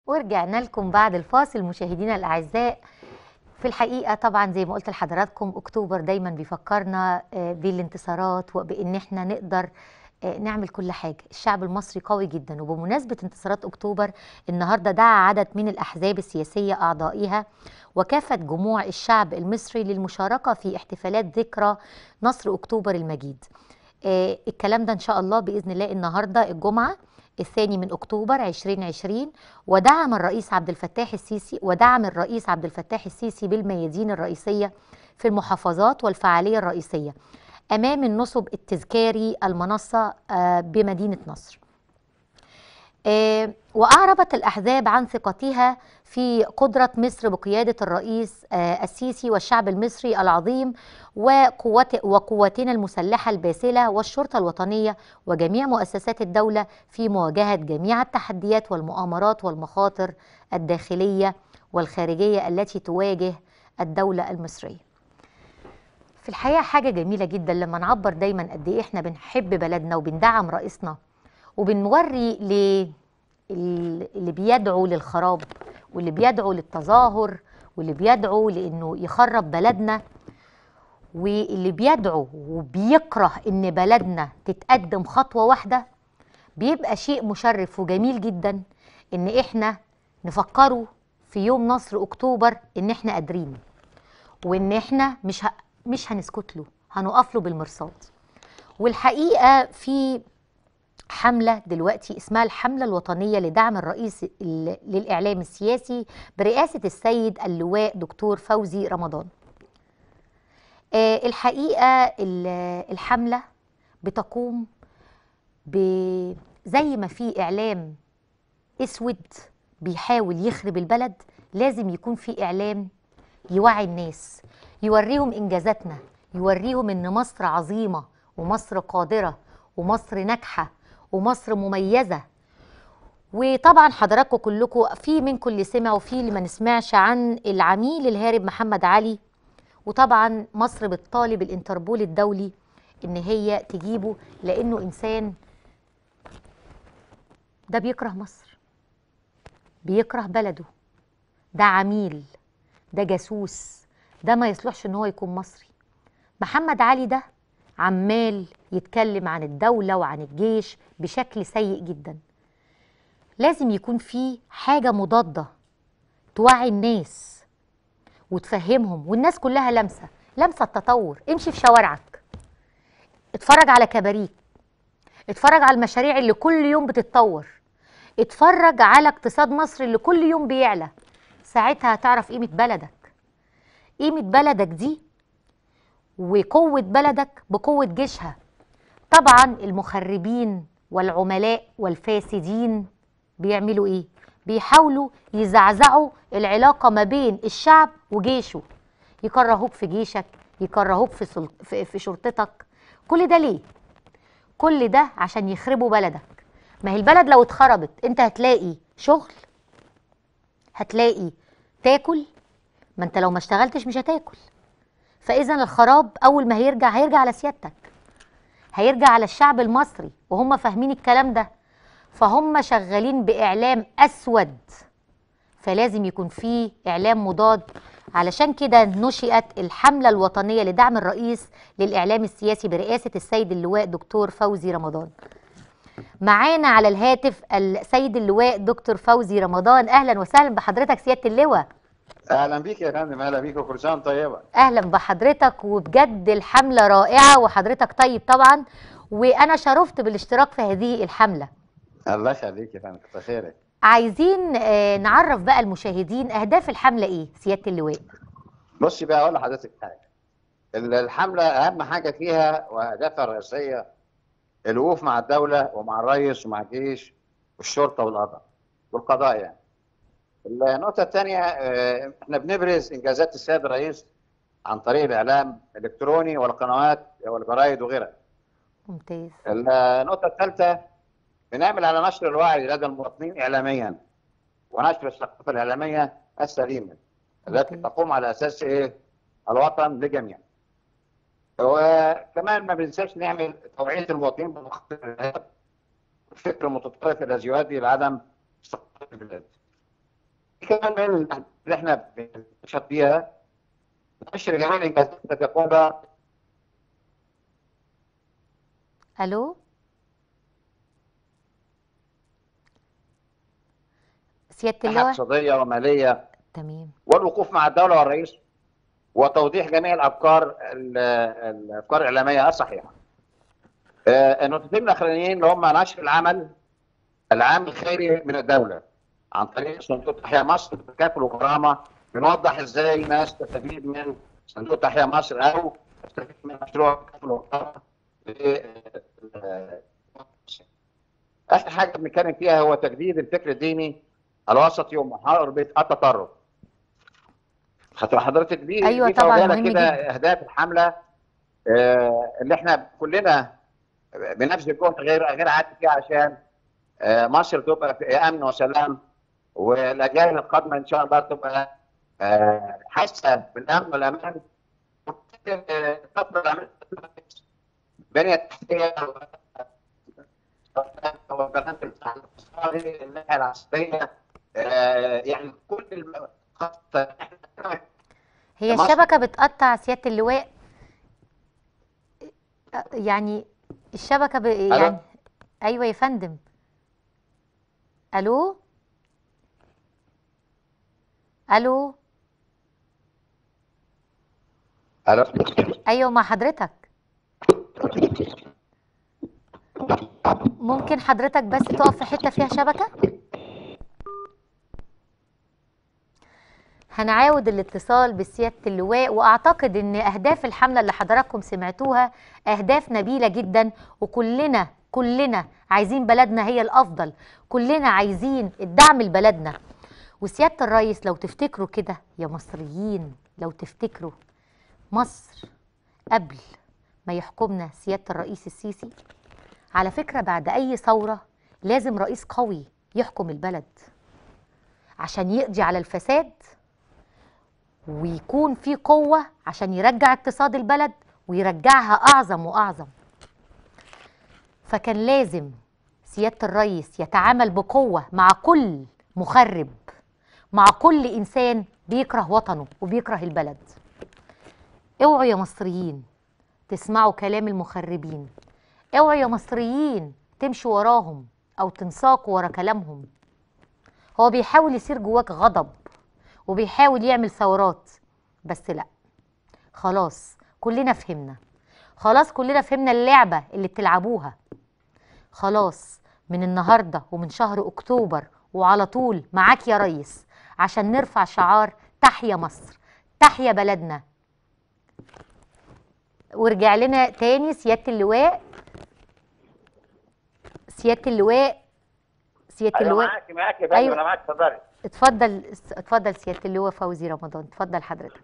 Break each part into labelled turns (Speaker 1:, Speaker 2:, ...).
Speaker 1: ورجعنا لكم بعد الفاصل مشاهدينا الأعزاء في الحقيقة طبعا زي ما قلت لحضراتكم أكتوبر دايما بيفكرنا آه، بالانتصارات وبإن احنا نقدر آه، نعمل كل حاجة الشعب المصري قوي جدا وبمناسبة انتصارات أكتوبر النهاردة دعا عدد من الأحزاب السياسية أعضائها وكافة جموع الشعب المصري للمشاركة في احتفالات ذكرى نصر أكتوبر المجيد آه، الكلام ده إن شاء الله بإذن الله النهاردة الجمعة الثاني من أكتوبر 2020 ودعم الرئيس عبد الفتاح السيسي ودعم الرئيس عبد الفتاح السيسي بالميادين الرئيسية في المحافظات والفعالية الرئيسية أمام النصب التذكاري المنصة آه، بمدينة نصر آه، وأعربت الأحزاب عن ثقتها في قدرة مصر بقيادة الرئيس آه، السيسي والشعب المصري العظيم وقوات وقواتنا المسلحة الباسلة والشرطة الوطنية وجميع مؤسسات الدولة في مواجهة جميع التحديات والمؤامرات والمخاطر الداخلية والخارجية التي تواجه الدولة المصرية في الحقيقة حاجة جميلة جدا لما نعبر دايما قد ايه احنا بنحب بلدنا وبندعم رئيسنا وبنوري ل اللي بيدعو للخراب واللي بيدعو للتظاهر واللي بيدعو لانه يخرب بلدنا واللي بيدعو وبيكره ان بلدنا تتقدم خطوه واحده بيبقى شيء مشرف وجميل جدا ان احنا نفكره في يوم نصر اكتوبر ان احنا قادرين وان احنا مش ه... مش هنسكت له هنقف له بالمرصاد والحقيقه في حملة دلوقتي اسمها الحملة الوطنية لدعم الرئيس ال- للإعلام السياسي برئاسة السيد اللواء دكتور فوزي رمضان آه، الحقيقة ال- الحملة بتقوم ب- زي ما في إعلام أسود بيحاول يخرب البلد لازم يكون في إعلام يوعي الناس يوريهم إنجازاتنا يوريهم إن مصر عظيمة ومصر قادرة ومصر ناجحة ومصر مميزة وطبعا حضراتكم كلكم في منكم اللي سمع وفي اللي ما نسمعش عن العميل الهارب محمد علي وطبعا مصر بتطالب الانتربول الدولي ان هي تجيبه لانه انسان ده بيكره مصر بيكره بلده ده عميل ده جاسوس ده ما يصلحش ان هو يكون مصري محمد علي ده عمال يتكلم عن الدولة وعن الجيش بشكل سيء جدا لازم يكون في حاجة مضادة توعي الناس وتفهمهم والناس كلها لمسة لمسة التطور امشي في شوارعك اتفرج على كباريك اتفرج على المشاريع اللي كل يوم بتتطور اتفرج على اقتصاد مصر اللي كل يوم بيعلى ساعتها هتعرف قيمة بلدك قيمة بلدك دي وقوة بلدك بقوة جيشها طبعا المخربين والعملاء والفاسدين بيعملوا ايه بيحاولوا يزعزعوا العلاقة ما بين الشعب وجيشه يكرهوك في جيشك يكرهوك في, سل... في... في شرطتك كل ده ليه كل ده عشان يخربوا بلدك ما هي البلد لو اتخربت انت هتلاقي شغل هتلاقي تاكل ما انت لو ما اشتغلتش مش هتاكل فاذا الخراب اول ما هيرجع هيرجع على سيادتك هيرجع على الشعب المصري وهم فاهمين الكلام ده فهم شغالين باعلام اسود فلازم يكون فيه اعلام مضاد علشان كده نشئت الحمله الوطنيه لدعم الرئيس للاعلام السياسي برئاسه السيد اللواء دكتور فوزي رمضان معانا على الهاتف السيد اللواء دكتور فوزي رمضان اهلا وسهلا بحضرتك سياده اللواء
Speaker 2: اهلا بيك يا فندم اهلا بيك وكل سنه وأنت طيبه
Speaker 1: اهلا بحضرتك وبجد الحمله رائعه وحضرتك طيب طبعا وانا شرفت بالاشتراك في هذه الحمله
Speaker 2: الله يخليك يا فندم كتر خيرك
Speaker 1: عايزين آه، نعرف بقى المشاهدين اهداف الحمله ايه سياده اللواء
Speaker 2: بصي بقى اقول لحضرتك حاجه ال- الحمله اهم حاجه فيها واهدافها الرئيسيه الوقوف مع الدوله ومع الرئيس ومع الجيش والشرطه والقضاء والقضاء يعني النقطه الثانيه آه، احنا بنبرز انجازات السيد الرئيس عن طريق الاعلام الالكتروني والقنوات والجرايد وغيرها
Speaker 1: ممتاز
Speaker 2: النقطة الثالثة بنعمل على نشر الوعي لدى المواطنين إعلاميا ونشر الثقافة الإعلامية السليمة التي
Speaker 1: أوكي.
Speaker 2: تقوم على أساس إيه؟ الوطن للجميع. وكمان ما بننساش نعمل توعية المواطنين بمخاطر الإرهاب والفكر المتطرف الذي يؤدي لعدم استقرار البلاد. كمان من اللي احنا بنشهد بيها نشر جميع الانجازات التي تقومها
Speaker 1: الو سياده اللواء
Speaker 2: اقتصاديه وماليه
Speaker 1: تمام
Speaker 2: والوقوف مع الدوله والرئيس وتوضيح جميع الافكار ال- الافكار الاعلاميه الصحيحه. آه، النقطتين الاخرانيين اللي هم نشر العمل العام الخيري من الدوله عن طريق صندوق تحيا مصر تكافل وكرامه بنوضح ازاي الناس تستفيد من صندوق تحيا مصر او تستفيد من مشروع تكافل وكرامه ل- آه، اخر حاجه بنتكلم فيها هو تجديد الفكر الديني الوسطي ومحاربه التطرف. خاطر حضرتك دي
Speaker 1: أيوة
Speaker 2: دي
Speaker 1: طبعاً،
Speaker 2: توجيهنا
Speaker 1: مهم
Speaker 2: كده
Speaker 1: جداً.
Speaker 2: اهداف الحمله آه، اللي احنا كلنا بنبذل جهد غير غير عادي فيها عشان آه، مصر تبقى في امن وسلام والاجيال القادمه ان شاء الله تبقى آه، حاسه بالامن والامان آه، تقدر تعمل بنيه تحتيه وبنات الاقتصادي الناحيه العسكريه آه، يعني كل الم- خاصه إحنا
Speaker 1: هي
Speaker 2: مصر.
Speaker 1: الشبكه بتقطع سياده اللواء أ- يعني الشبكه ب... يعني ايوه يا فندم الو الو
Speaker 2: الو
Speaker 1: ايوه مع حضرتك ممكن حضرتك بس تقف في حته فيها شبكه هنعاود الاتصال بسياده اللواء واعتقد ان اهداف الحمله اللي حضراتكم سمعتوها اهداف نبيله جدا وكلنا كلنا عايزين بلدنا هي الافضل كلنا عايزين الدعم لبلدنا وسياده الرئيس لو تفتكروا كده يا مصريين لو تفتكروا مصر قبل ما يحكمنا سيادة الرئيس السيسي على فكرة بعد أي ثورة لازم رئيس قوي يحكم البلد عشان يقضي على الفساد ويكون في قوة عشان يرجع اقتصاد البلد ويرجعها أعظم وأعظم فكان لازم سيادة الرئيس يتعامل بقوة مع كل مخرب مع كل إنسان بيكره وطنه وبيكره البلد اوعوا يا مصريين تسمعوا كلام المخربين اوعوا يا مصريين تمشوا وراهم او تنساقوا ورا كلامهم هو بيحاول يصير جواك غضب وبيحاول يعمل ثورات بس لا خلاص كلنا فهمنا خلاص كلنا فهمنا اللعبة اللي بتلعبوها خلاص من النهاردة ومن شهر أكتوبر وعلى طول معاك يا ريس عشان نرفع شعار تحيا مصر تحيا بلدنا ورجع لنا تاني سيادة اللواء سيادة اللواء سيادة
Speaker 2: ايوه
Speaker 1: اللواء
Speaker 2: معاك معاك يا فندم
Speaker 1: أيوة.
Speaker 2: انا معاك اتفضلي
Speaker 1: اتفضل اتفضل سيادة اللواء فوزي رمضان اتفضل حضرتك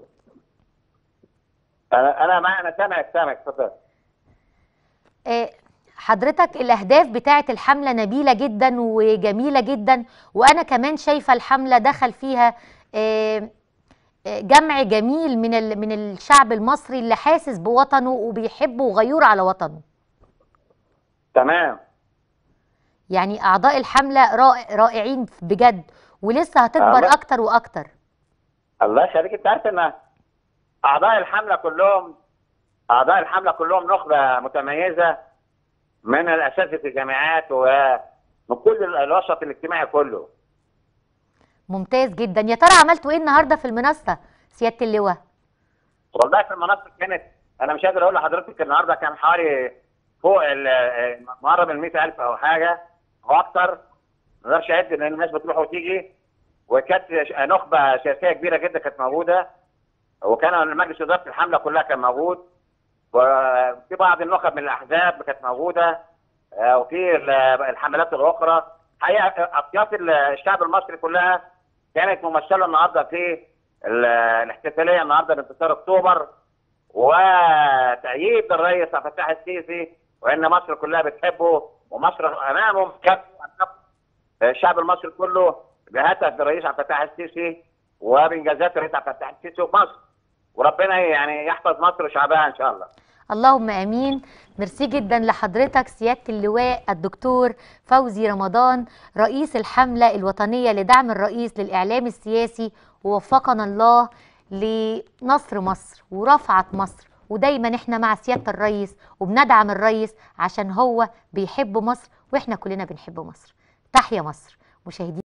Speaker 2: انا انا معاك انا سامعك سامعك اتفضل
Speaker 1: آه، حضرتك الأهداف بتاعة الحملة نبيلة جدا وجميلة جدا وأنا كمان شايفة الحملة دخل فيها آه، آه، جمع جميل من ال- من الشعب المصري اللي حاسس بوطنه وبيحبه وغيور على وطنه
Speaker 2: تمام
Speaker 1: يعني أعضاء الحملة رائع رائعين بجد ولسه هتكبر
Speaker 2: الله.
Speaker 1: أكتر وأكتر
Speaker 2: الله يخليك انت عارف ان اعضاء الحمله كلهم اعضاء الحمله كلهم نخبه متميزه من الاساتذه الجامعات ومن كل ال- الوسط الاجتماعي كله
Speaker 1: ممتاز جدا يا ترى عملتوا إيه النهاردة في المنصة سيادة اللواء
Speaker 2: والله في المناطق كانت انا مش قادر اقول لحضرتك النهارده كان حوالي فوق ال- مقرب ال 100000 او حاجه او اكتر ما اقدرش اعد لان الناس بتروح وتيجي وكانت نخبه سياسيه كبيره جدا كانت موجوده وكان مجلس اداره الحمله كلها كان موجود وفي بعض النخب من الاحزاب كانت موجوده آه، وفي ال- الحملات الاخرى حقيقه اطياف ال- الشعب المصري كلها كانت ممثله النهارده في ال- الاحتفاليه النهارده بانتصار اكتوبر وتأييد الرئيس عبد الفتاح السيسي وان مصر كلها بتحبه ومصر امامه كف الشعب المصري كله بهتف بالرئيس عبد الفتاح السيسي وبانجازات الرئيس عبد الفتاح السيسي ومصر وربنا يعني يحفظ مصر وشعبها ان شاء الله
Speaker 1: اللهم امين ميرسي جدا لحضرتك سياده اللواء الدكتور فوزي رمضان رئيس الحمله الوطنيه لدعم الرئيس للاعلام السياسي ووفقنا الله لنصر مصر ورفعه مصر ودايما احنا مع سياده الرئيس وبندعم الرئيس عشان هو بيحب مصر واحنا كلنا بنحب مصر تحيا مصر مشاهدين